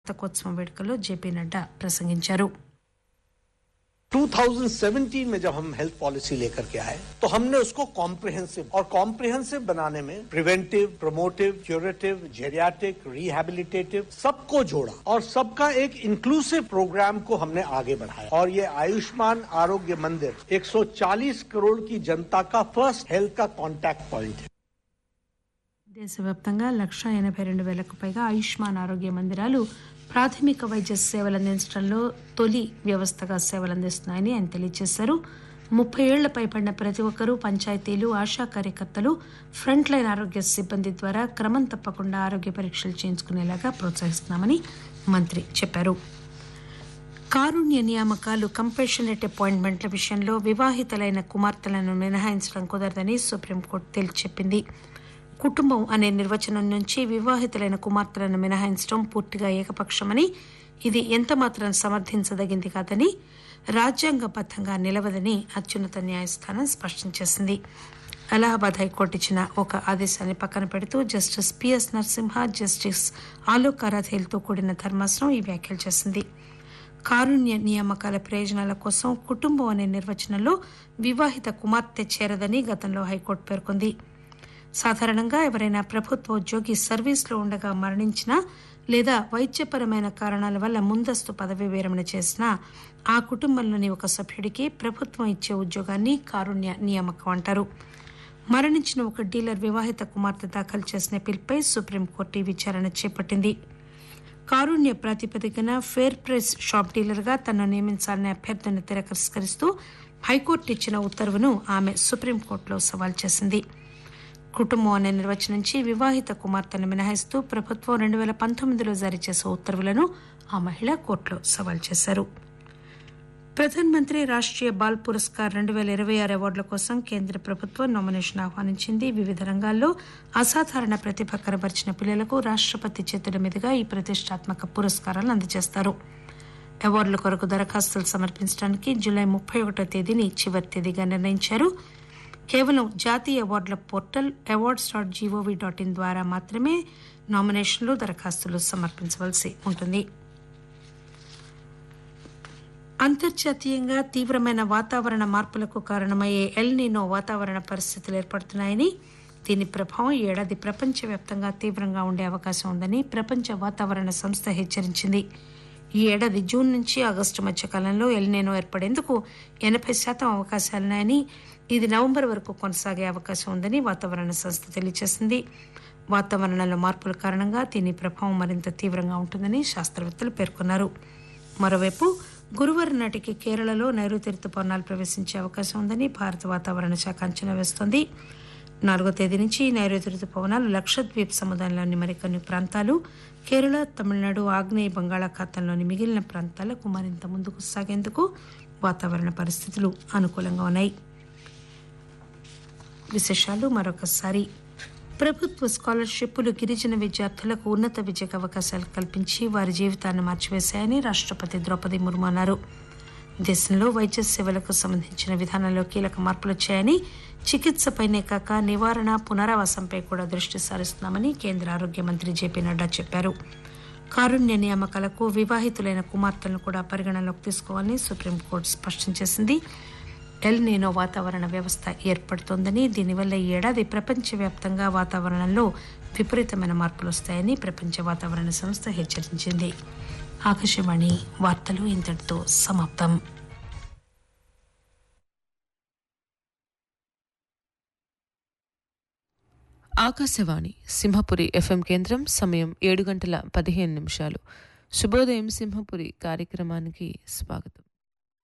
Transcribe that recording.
శతకోత్సవం వేడుకల్లో జేపీ నడ్డా ప్రసంగించారు 2017 में जब हम हेल्थ पॉलिसी लेकर के आए तो हमने उसको कॉम्प्रिहेंसिव और कॉम्प्रिहेंसिव बनाने में preventive promotive curative geriatric rehabilitative सबको जोड़ा और सबका एक इंक्लूसिव प्रोग्राम को हमने आगे बढ़ाया और ये आयुष्मान आरोग्य मंदिर 140 करोड़ की जनता का फर्स्ट हेल्थ का कॉन्टैक्ट पॉइंट है దేశవ్యాప్తంగా లక్ష ఎనభై రెండు వేలకు పైగా ఆయుష్మాన్ ఆరోగ్య మందిరాలు ప్రాథమిక వైద్య సేవలు అందించడంలో తొలి వ్యవస్థగా సేవలు అందిస్తున్నాయని ఆయన తెలియజేశారు ముప్పై ఏళ్ల పైబడిన ప్రతి ఒక్కరూ పంచాయతీలు ఆశా కార్యకర్తలు ఫ్రంట్ లైన్ ఆరోగ్య సిబ్బంది ద్వారా క్రమం తప్పకుండా ఆరోగ్య పరీక్షలు చేయించుకునేలాగా ప్రోత్సహిస్తున్నామని మంత్రి చెప్పారు కారుణ్య నియామకాలు కంపేషనేట్ అపాయింట్మెంట్ల విషయంలో వివాహితులైన కుమార్తెలను మినహాయించడం కుదరదని సుప్రీంకోర్టు తేల్చి చెప్పింది కుటుంబం అనే నిర్వచనం నుంచి వివాహితులైన కుమార్తెలను మినహాయించడం పూర్తిగా ఏకపక్షమని ఇది ఎంతమాత్రం సమర్థించదగింది కాదని రాజ్యాంగబద్దంగా నిలవదని అత్యున్నత న్యాయస్థానం స్పష్టం చేసింది అలహాబాద్ హైకోర్టు ఇచ్చిన ఒక ఆదేశాన్ని పక్కన పెడుతూ justice PS Narasimha justice Alok అరాధేలతో కూడిన ధర్మాసనం ఈ వ్యాఖ్యలు చేసింది కారుణ్య నియామకాల ప్రయోజనాల కోసం కుటుంబం అనే నిర్వచనంలో వివాహిత కుమార్తె చేరదని గతంలో హైకోర్టు పేర్కొంది సాధారణంగా ఎవరైనా ప్రభుత్వ ఉద్యోగి సర్వీస్లో ఉండగా మరణించినా లేదా వైద్యపరమైన కారణాల వల్ల ముందస్తు పదవీ విరమణ చేసినా ఆ కుటుంబంలోని ఒక సభ్యుడికి ప్రభుత్వం ఇచ్చే ఉద్యోగాన్ని కారుణ్య నియామకం అంటారు మరణించిన ఒక డీలర్ వివాహిత కుమార్తె దాఖలు చేసిన పిల్పై సుప్రీంకోర్టు ఈ విచారణ చేపట్టింది కారుణ్య ప్రాతిపదికన ఫేర్ ప్రైస్ షాప్ డీలర్గా తనను నియమించాలనే అభ్యర్థన తిరస్కరిస్తూ హైకోర్టు ఇచ్చిన ఉత్తర్వును ఆమె సుప్రీంకోర్టులో సవాల్ చేసింది కుటుంబం అనే నిర్వచనించి వివాహిత కుమార్తెను మినహాయిస్తూ ప్రభుత్వం రెండు వేల పంతొమ్మిదిలో జారీ చేసే ఉత్తర్వులను ఆ మహిళ కోర్టులో సవాల్ చేశారు ప్రధాన మంత్రి రాష్ట్రీయ బాల్ పురస్కార్ రెండు వేల ఇరవై ఆరు అవార్డుల కోసం కేంద్ర ప్రభుత్వం నామినేషన్ ఆహ్వానించింది వివిధ రంగాల్లో అసాధారణ ప్రతిభ కనబరిచిన పిల్లలకు రాష్టపతి చేతుల మీదుగా ఈ ప్రతిష్టాత్మక పురస్కారాలు అందజేస్తారు అవార్డుల కొరకు దరఖాస్తులు సమర్పించడానికి జూలై ముప్పై ఒకటో తేదీని చివరి తేదీగా నిర్ణయించారు కేవలం జాతీయ అవార్డుల portal awards dot GOV dot in ద్వారా మాత్రమే నామినేషన్లు దరఖాస్తులు సమర్పించవలసి ఉంటుంది అంతర్జాతీయంగా తీవ్రమైన వాతావరణ మార్పులకు కారణమయ్యే ఎల్ నీనో వాతావరణ పరిస్థితులు ఏర్పడుతున్నాయని దీని ప్రభావం ఈ ఏడాది ప్రపంచవ్యాప్తంగా తీవ్రంగా ఉండే అవకాశం ఉందని ప్రపంచ వాతావరణ సంస్థ హెచ్చరించింది ఈ ఏడాది జూన్ నుంచి ఆగస్టు మధ్య కాలంలో ఎల్నేనో ఏర్పడేందుకు ఎనభై శాతం అవకాశాలున్నాయని ఇది నవంబర్ వరకు కొనసాగే అవకాశం ఉందని వాతావరణ సంస్థ తెలియజేసింది వాతావరణంలో మార్పుల కారణంగా దీని ప్రభావం మరింత తీవ్రంగా ఉంటుందని శాస్త్రవేత్తలు పేర్కొన్నారు మరోవైపు గురువారం నాటికి కేరళలో నైరుతి రుతుపవనాలు ప్రవేశించే అవకాశం ఉందని భారత వాతావరణ శాఖ అంచనా వేస్తోంది నాలుగో తేదీ నుంచి నైరుతి రుతుపవనాలు లక్షద్వీప్ సముదాయంలోని మరికొన్ని ప్రాంతాలు కేరళ తమిళనాడు ఆగ్నేయ బంగాళాఖాతంలోని మిగిలిన ప్రాంతాలకు మరింత ముందుకు సాగేందుకు వాతావరణ పరిస్థితులు అనుకూలంగా ఉన్నాయి విశేషాలు మరొకసారి ప్రభుత్వ స్కాలర్షిప్లు గిరిజన విద్యార్థులకు ఉన్నత విద్యకు అవకాశాలు కల్పించి వారి జీవితాన్ని మార్చివేశాయని రాష్టపతి ద్రౌపది ముర్ము అన్నారు దేశంలో వైద్య సేవలకు సంబంధించిన విధానంలో కీలక మార్పులు వచ్చాయని చికిత్సపైనే కాక నివారణ పునరావాసంపై కూడా దృష్టి సారిస్తున్నామని కేంద్ర ఆరోగ్య మంత్రి జేపీ నడ్డా చెప్పారు కారుణ్య నియామకాలకు వివాహితులైన కుమార్తెలను కూడా పరిగణనలోకి తీసుకోవాలని సుప్రీంకోర్టు స్పష్టం చేసింది ఎల్ నీనో వాతావరణ వ్యవస్థ ఏర్పడుతోందని దీనివల్ల ఈ ఏడాది ప్రపంచవ్యాప్తంగా వాతావరణంలో విపరీతమైన మార్పులు వస్తాయని ప్రపంచ వాతావరణ సంస్థ హెచ్చరించింది ఆకాశవాణి వార్తలు ఇంతటితో సమాప్తం ఆకాశవాణి సింహపురి ఎఫ్ఎం కేంద్రం సమయం ఏడు గంటల పదిహేను నిమిషాలు శుభోదయం సింహపురి కార్యక్రమానికి స్వాగతం